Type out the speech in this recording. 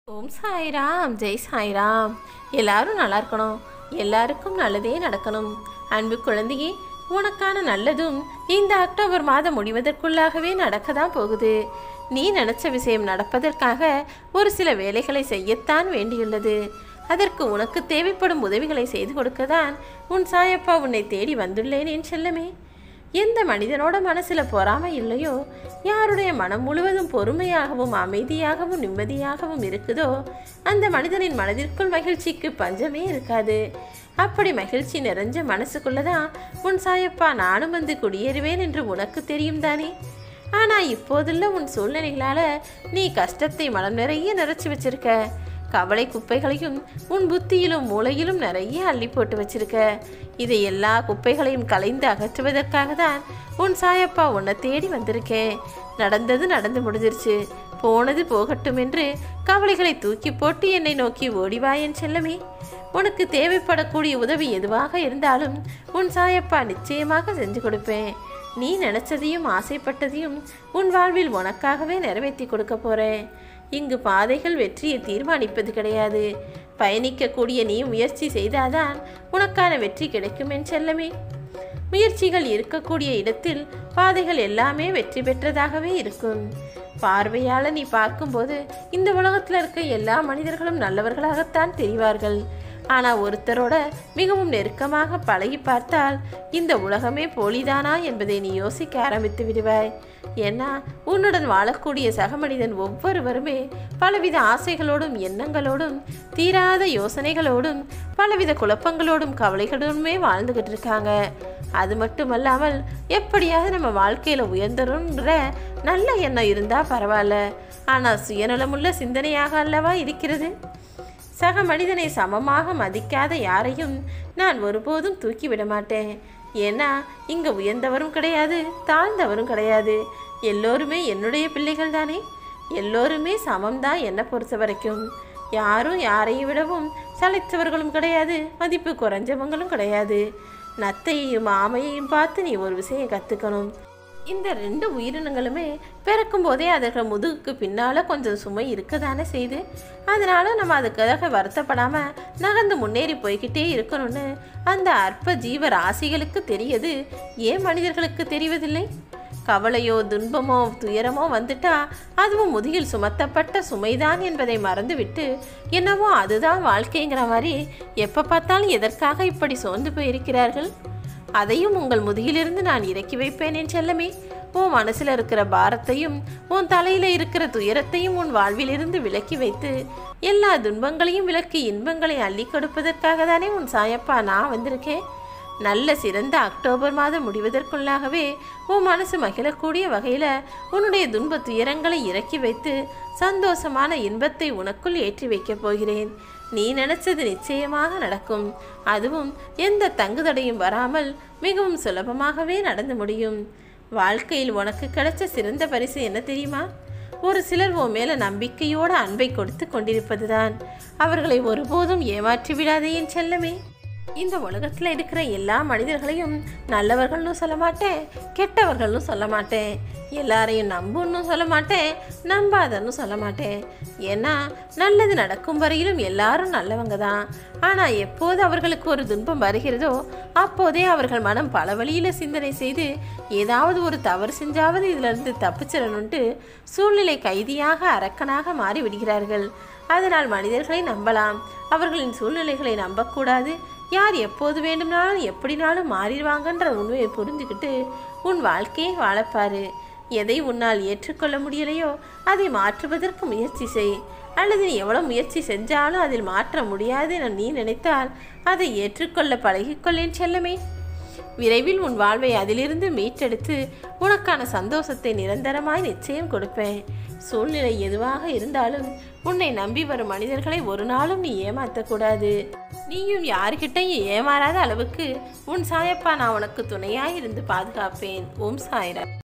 ஓம் சாய்ராம் ஜெய் சாய்ராம் எல்லாரும் நல்லா இருக்கணும் எல்லாருக்கும் நல்லதே நடக்கணும் அன்பு குழந்தையே உனக்கான நல்லதும் இந்த அக்டோபர் மாதம் முடிவதற்குள்ளாகவே நடக்க தான் போகுது நீ நினச்ச விஷயம் நடப்பதற்காக ஒரு சில வேலைகளை செய்யத்தான் வேண்டியுள்ளது அதற்கு உனக்கு தேவைப்படும் உதவிகளை செய்து கொடுக்க தான் உன் சாயப்பா உன்னை தேடி வந்துள்ளேன் என் செல்லமே எந்த மனிதனோட மனசுல பொறாமை இல்லையோ யாருடைய மனம் முழுவதும் பொறுமையாகவும் அமைதியாகவும் நிம்மதியாகவும் இருக்குதோ அந்த மனிதனின் மனதிற்குள் மகிழ்ச்சிக்கு பஞ்சமே இருக்காது அப்படி மகிழ்ச்சி நிறைஞ்ச மனசுக்குள்ளதான் உன் சாயப்பா நானும் வந்து குடியேறுவேன் என்று உனக்கு தெரியும் தானே ஆனா இப்போதுள்ள உன் சூழ்நிலைகளால நீ கஷ்டத்தை மனம் நிறைய நிறைச்சி வச்சிருக்க கவலை குப்பைகளையும் உன் புத்தியிலும் மூளையிலும் நிறைய அள்ளி போட்டு வச்சிருக்க இதை எல்லா குப்பைகளையும் கலைந்து அகற்றுவதற்காக தான் உன் சாயப்பா உன்னை தேடி வந்திருக்கேன் நடந்தது நடந்து முடிஞ்சிருச்சு போனது போகட்டும் என்று கவலைகளை தூக்கி போட்டு என்னை நோக்கி ஓடிவா என் செல்லமே உனக்கு தேவைப்படக்கூடிய உதவி எதுவாக இருந்தாலும் உன் சாயப்பா நிச்சயமாக செஞ்சு கொடுப்பேன் நீ நினைச்சதையும் ஆசைப்பட்டதையும் உன் வாழ்வில் உனக்காகவே நிறைவேற்றி கொடுக்க போறேன் இங்கு பாதைகள் வெற்றியை தீர்மானிப்பது கிடையாது பயணிக்கக்கூடிய நீ முயற்சி செய்தாதான் உனக்கான வெற்றி கிடைக்கும் என் செல்லமே முயற்சிகள் இருக்கக்கூடிய இடத்தில் பாதைகள் எல்லாமே வெற்றி பெற்றதாகவே இருக்கும் பார்வையால நீ பார்க்கும்போது இந்த உலகத்தில் இருக்க எல்லா மனிதர்களும் நல்லவர்களாகத்தான் தெரிவார்கள் ஆனால் ஒருத்தரோட மிகவும் நெருக்கமாக பழகி பார்த்தால் இந்த உலகமே போலிதானா என்பதை நீ யோசிக்க ஆரம்பித்து விடுவாய் ஏன்னா உன்னுடன் வாழக்கூடிய சக மனிதன் ஒவ்வொருவருமே பலவித ஆசைகளோடும் எண்ணங்களோடும் தீராத யோசனைகளோடும் பலவித குழப்பங்களோடும் கவலைகளோடுமே வாழ்ந்துகிட்டு இருக்காங்க அது மட்டுமல்லாமல் எப்படியாவது நம்ம வாழ்க்கையில் உயர்ந்தருங்கிற நல்ல எண்ணம் இருந்தால் பரவாயில்ல ஆனால் சுயநலமுள்ள சிந்தனையாக அல்லவா இருக்கிறது சக மனிதனை சமமாக மதிக்காத யாரையும் நான் ஒருபோதும் தூக்கிவிட மாட்டேன் ஏன்னா இங்கே உயர்ந்தவரும் கிடையாது தாழ்ந்தவரும் கிடையாது எல்லோருமே என்னுடைய பிள்ளைகள் தானே எல்லோருமே சமம்தான் என்னை பொறுத்த வரைக்கும் யாரும் யாரையும் விடவும் சளைத்தவர்களும் கிடையாது மதிப்பு குறைஞ்சவங்களும் கிடையாது நத்தையையும் ஆமையையும் பார்த்து நீ ஒரு விஷயம் கற்றுக்கணும் இந்த ரெண்டு உயிரினங்களுமே பிறக்கும் போதே அதற்கு முதுகுக்கு பின்னால் கொஞ்சம் சுமை இருக்க தானே செய்து அதனால நம்ம அதுக்காக வருத்தப்படாம நகர்ந்து முன்னேறி போய்கிட்டே இருக்கணும்னு அந்த அற்ப ஜீவ ராசிகளுக்கு தெரியுது ஏன் மனிதர்களுக்கு தெரிவதில்லை கவலையோ துன்பமோ துயரமோ வந்துட்டா அதுவும் முதுகில் சுமத்தப்பட்ட சுமைதான் என்பதை மறந்துவிட்டு என்னவோ அதுதான் வாழ்க்கைங்கிற மாதிரி எப்போ பார்த்தாலும் எதற்காக இப்படி சோர்ந்து போயிருக்கிறார்கள் அதையும் உங்கள் முதுகிலிருந்து நான் இறக்கி வைப்பேன் என் செல்லமே உன் மனசில் இருக்கிற பாரத்தையும் உன் தலையில இருக்கிற துயரத்தையும் உன் வாழ்விலிருந்து விலக்கி வைத்து எல்லா துன்பங்களையும் விலக்கி இன்பங்களை அள்ளி கொடுப்பதற்காக தானே உன் சாயப்பா நான் வந்திருக்கேன் நல்ல சிறந்த அக்டோபர் மாதம் முடிவதற்குள்ளாகவே உன் மனசு மகிழக்கூடிய வகையில் உன்னுடைய துன்ப துயரங்களை இறக்கி வைத்து சந்தோஷமான இன்பத்தை உனக்குள் ஏற்றி வைக்கப் போகிறேன் நீ நினைச்சது நிச்சயமாக நடக்கும் அதுவும் எந்த தங்குதடையும் வராமல் மிகவும் சுலபமாகவே நடந்து முடியும் வாழ்க்கையில் உனக்கு கிடைச்ச சிறந்த பரிசு என்ன தெரியுமா ஒரு சிலர் உன் மேல நம்பிக்கையோட அன்பை கொடுத்து கொண்டிருப்பதுதான் அவர்களை ஒருபோதும் ஏமாற்றி விடாதே என் செல்லமே இந்த உலகத்தில் இருக்கிற எல்லா மனிதர்களையும் நல்லவர்கள்னு சொல்ல மாட்டேன் கெட்டவர்கள்னு சொல்ல மாட்டேன் எல்லாரையும் நம்புன்னு சொல்ல மாட்டேன் நம்பாதன்னு சொல்ல மாட்டேன் ஏன்னா நல்லது நடக்கும் வரையிலும் எல்லாரும் நல்லவங்க தான் ஆனால் எப்போது அவர்களுக்கு ஒரு துன்பம் வருகிறதோ அப்போதே அவர்கள் மனம் பல வழியில் சிந்தனை செய்து ஏதாவது ஒரு தவறு செஞ்சாவது இதிலிருந்து தப்பிச்சிடணுன்ட்டு சூழ்நிலை கைதியாக அரக்கனாக மாறி விடுகிறார்கள் அதனால் மனிதர்களை நம்பலாம் அவர்களின் சூழ்நிலைகளை நம்பக்கூடாது யார் எப்போது வேண்டும்னாலும் எப்படினாலும் மாறிடுவாங்கன்ற உண்மையை புரிஞ்சுக்கிட்டு உன் வாழ்க்கையை வாழப்பாரு எதை உன்னால் ஏற்றுக்கொள்ள முடியலையோ அதை மாற்றுவதற்கு முயற்சி செய் அல்லது நீ எவ்வளோ முயற்சி செஞ்சாலும் அதில் மாற்ற முடியாது என நீ நினைத்தால் அதை ஏற்றுக்கொள்ள பழகிக்கொள்ளேன் செல்லமே விரைவில் உன் வாழ்வை அதிலிருந்து மீட்டெடுத்து உனக்கான சந்தோஷத்தை நிரந்தரமாய் நிச்சயம் கொடுப்பேன் சூழ்நிலை எதுவாக இருந்தாலும் உன்னை நம்பி வரும் மனிதர்களை ஒரு நாளும் நீ ஏமாற்றக்கூடாது நீயும் யாருக்கிட்டையும் ஏமாறாத அளவுக்கு உன் சாயப்பா நான் உனக்கு துணையாய் இருந்து பாதுகாப்பேன் ஓம் சாய்ரா